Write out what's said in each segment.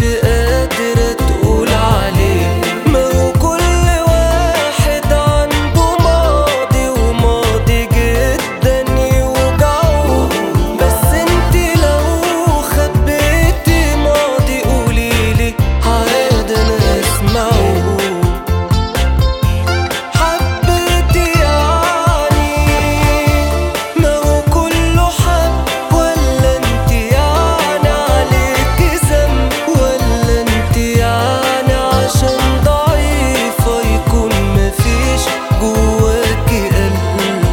قادرة تقول عليه ما هو كل واحد عنده ماضي وماضي جدا يوجعه بس انت لو خبيتي ماضي قوليلي عادي انا اسمعه حبيتي يعني ما هو كله حب ولا انت يعني عليك ذنب ولا انت يعني عشان ضعيفة يكون مفيش جواكي قلب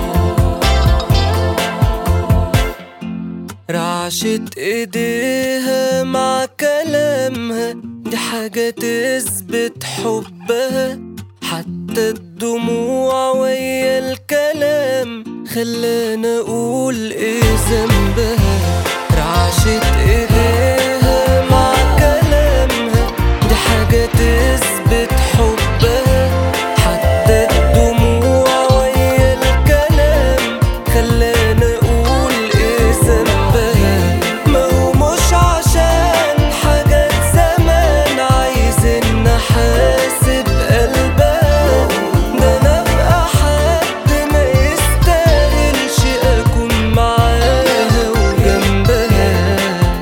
رعشة ايديها مع كلامها دي حاجة تثبت حبها حتى الدموع ويا الكلام خلانا اقول ايه ذنبها رعشة ايديها مع كلامها دي حاجة تثبت حبها حتى الدموع ويا الكلام خلانا اقول ايه ذنبها ما هو مش عشان حاجات زمان عايزين نحاسب قلبها ده انا ابقى حد ما يستاهلش اكون معاها وجنبها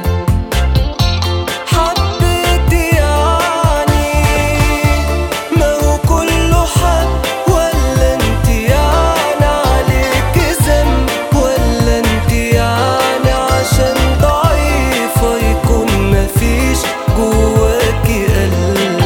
حبيتي يعني ما هو كله حب ولا انت يعني عليك ذنب ولا انت يعني عشان ضعيفة يكون مفيش جواكي قلب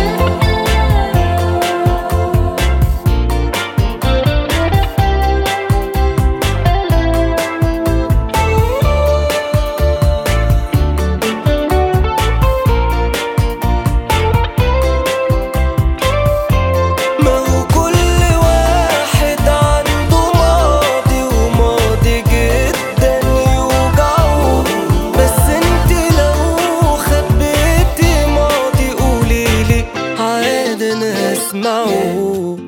ما هو كل واحد عنده ماضي وماضي جدا يوجعه بس انت لو خبيتي ماضي قوليلي عادي انا اسمعه